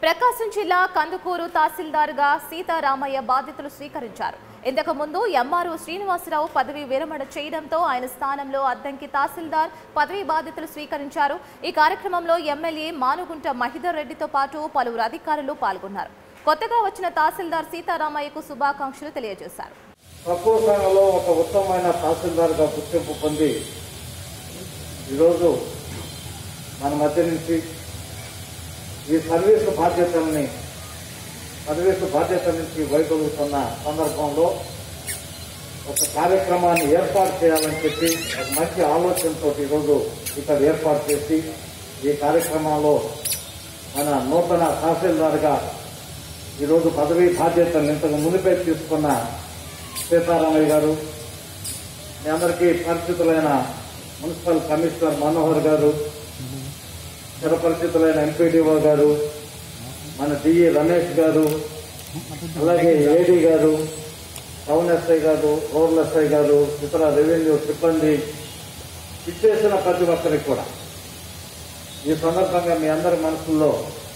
ప్రకాశం జిల్లా కందుకూరు తహసీల్దార్గా సీతారామయ్య బాధ్యతలు స్వీకరించారు ఇంతకు ముందు ఎంఆర్ఓ శ్రీనివాసరావు పదవి విరమణ చేయడంతో ఆయన స్థానంలో అద్దంకి తహసీల్దార్ పదవి బాధ్యతలు స్వీకరించారు ఈ కార్యక్రమంలో ఎమ్మెల్యే మానుగుంట మహిదర్ రెడ్డితో పాటు పలువురు అధికారులు పాల్గొన్నారు కొత్తగా వచ్చిన తహసీల్దార్ సీతారామయ్యకు శుభాకాంక్షలు తెలియజేశారు తక్కువ స్థానంలో ఒక ఉత్తమమైన తహసీల్దార్గా గుర్తింపు పొంది ఈరోజు మన మధ్య నుంచి ఈ సర్వీసు బాధ్యతల్ని సర్వీసు బాధ్యత నుంచి వైదొలుగుతున్న సందర్భంలో ఒక కార్యక్రమాన్ని ఏర్పాటు చేయాలని చెప్పి ఒక మంచి ఆలోచనతో ఈరోజు ఇక్కడ ఏర్పాటు చేసి ఈ కార్యక్రమంలో మన నూతన తహసీల్దార్గా ఈరోజు పదవీ బాధ్యతలు ఇంతకు మునిపే తీసుకున్న సీతారామయ్య గారు మీ అందరికీ పరిచితులైన మున్సిపల్ కమిషనర్ మనోహర్ గారు చిరపరిచితులైన ఎంపీడీఓ గారు మన డిఈ రమేష్ గారు అలాగే ఏడీ గారు టౌన్ ఎస్ఐ గారు రూరల్ ఎస్ఐ గారు ఇతర రెవెన్యూ సిబ్బంది ఇచ్చేసిన ప్రతి ఒక్కరికి కూడా ఈ సందర్భంగా మీ అందరి మనసుల్లో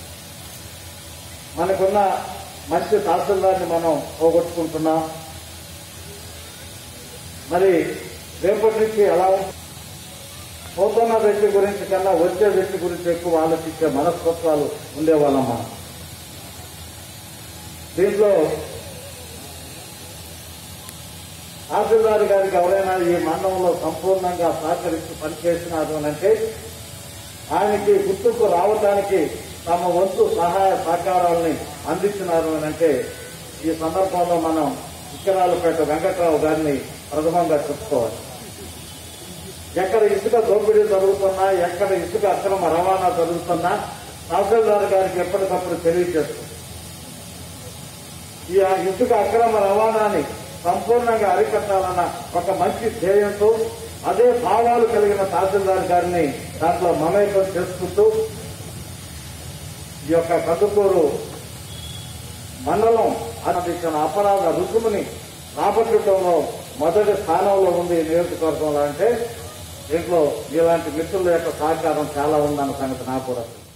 మనకున్న మంచి తహసీల్దార్ని మనం పోగొట్టుకుంటున్నాం మరి రేపటి నుంచి ఎలా ఉం- పోతున్న వ్యక్తి గురించి కన్నా వచ్చే వ్యక్తి గురించి ఎక్కువ ఆలోచించే మనస్తత్వాలు ఉండేవాళ్ళం మనం దీంట్లో తహసీల్దార్ గారికి ఎవరైనా ఈ మండలంలో సంపూర్ణంగా సహకరించి పనిచేసినారు అని అంటే ఆయనకి గుర్తుకు రావడానికి తమ వంతు సహాయ సహకారాలని అందించినారు అని అంటే ఈ సందర్భంలో మనం ఇక్కరాలపేట వెంకట్రావు గారిని ప్రథమంగా చెప్పుకోవాలి ఎక్కడ ఇసుక దోపిడీ జరుగుతున్నా ఎక్కడ ఇసుక అక్రమ రవాణా జరుగుతున్నా తహసీల్దార్ గారికి ఎప్పటికప్పుడు తెలియజేస్తుంది ఈ ఆ ఇసుక అక్రమ రవాణాని సంపూర్ణంగా అరికట్టాలన్న ఒక మంచి ధ్యేయంతో అదే భావాలు కలిగిన తహసీల్దార్ గారిని దాంట్లో మమేకం చేసుకుంటూ ఈ యొక్క కందుకూరు మండలం అందించిన అపరాధ రుసుముని రాబట్టడంలో మొదటి స్థానంలో ఉంది ఈ నియోజకవర్గంలో అంటే దీంట్లో ఇలాంటి మిత్రుల యొక్క సహకారం చాలా ఉందన్న సంగతి నాకు కూడా తెలుసు.